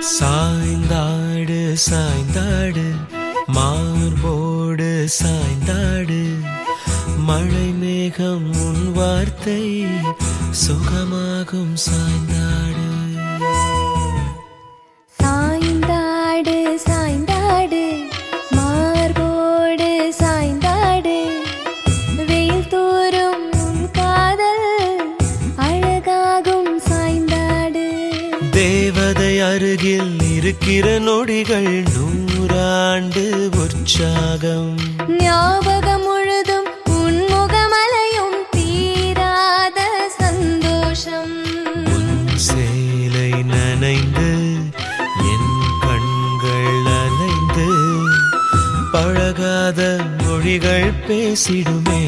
சாய்ந்தாடு சாய்ந்தாடு மார்போடு சாய்ந்தாடு மழை மேகம் உன் வார்த்தை சுகமாகும் சாய்ந்தாடு சாய்ந்தாடு சாய்ந்தாடு மார்போடு சாய்ந்தாடு வெயில் தோறும் உன் காதல் அழகாகும் சாய்ந்தாடு தேவதை அருகில் இருக்கிற நொடிகள் நூறாண்டு உற்சாகம் ஞாபகம் முழுதும் உன் முகமலையும் தீராத சந்தோஷம் உன் சேலை நனைந்து என் கண்கள் அலைந்து பழகாத மொழிகள் பேசிடுமே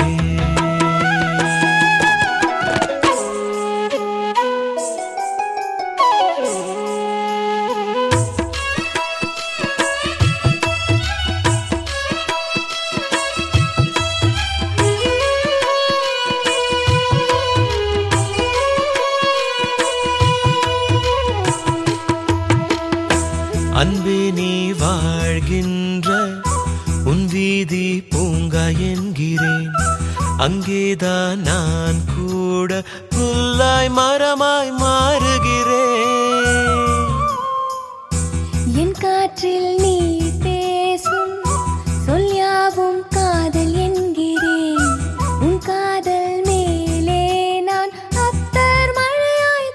அன்பே நீ வாழ்கின்ற உன் வீதி பூங்கா என்கிறேன் அங்கேதான் நான் கூட புல்லாய் மரமாய் மாறுகிறேன் என் காற்றில் நீ பேசும் சொல் யாவும் காதல் என்கிறேன் உன் காதல் மேலே நான் அத்தர் மழையாய்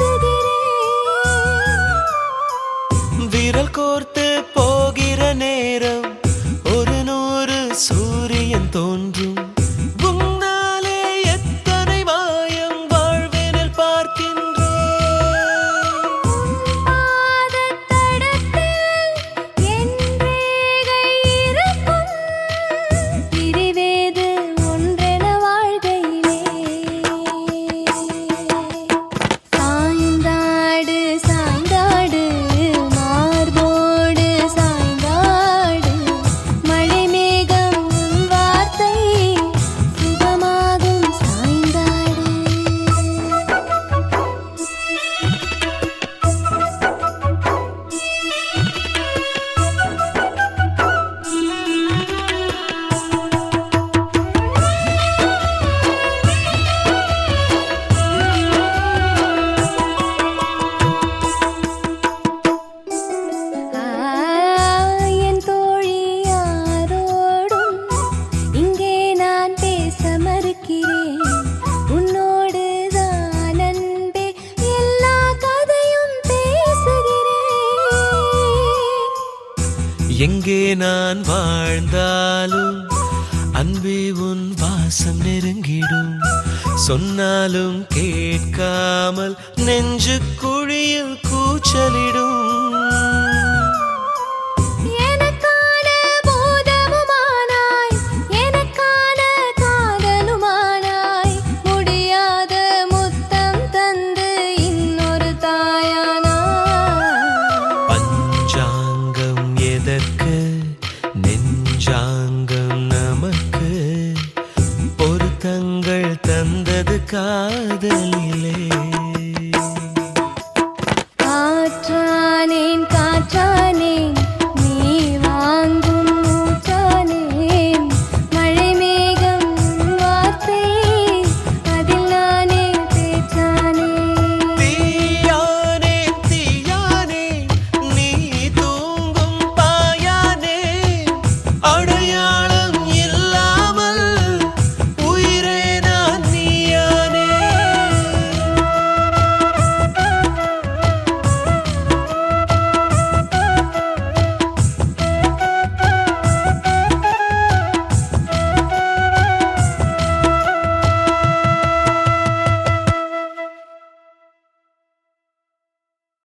தூறுகிறேன் விரல் கோர்த்து போகிற நேரம் ஒரு நூறு சூரியன் தோன்றும் உன்னாலே எத்தனை மாயம் வாழ்வினில் பார்க்கின்றேன் பாதத்தடத்தில் என் ரேகை இருக்கும். பிரிவேது ஒன்றென வாழ்கையிலே. சாய்ந்தாடு சாய்ந்தாடு மார்போடு சாய்ந்தாடு மழை மேகம் உன் வார்த்தை சுகமாகும் சாய்ந்தாடு என் தோழி யாரோடும் இங்கே நான் பேச மறுக்கிறேன் உன்னோடு தான் அன்பே எல்லா கதையும் பேசுகிறேன் எங்கே நான் வாழ்ந்தாலும் அன்பே உன் வாசம் நெருங்கிடும் சொன்னாலும் கேட்காமல் நெஞ்சு குழியில் கூச்சலிடும்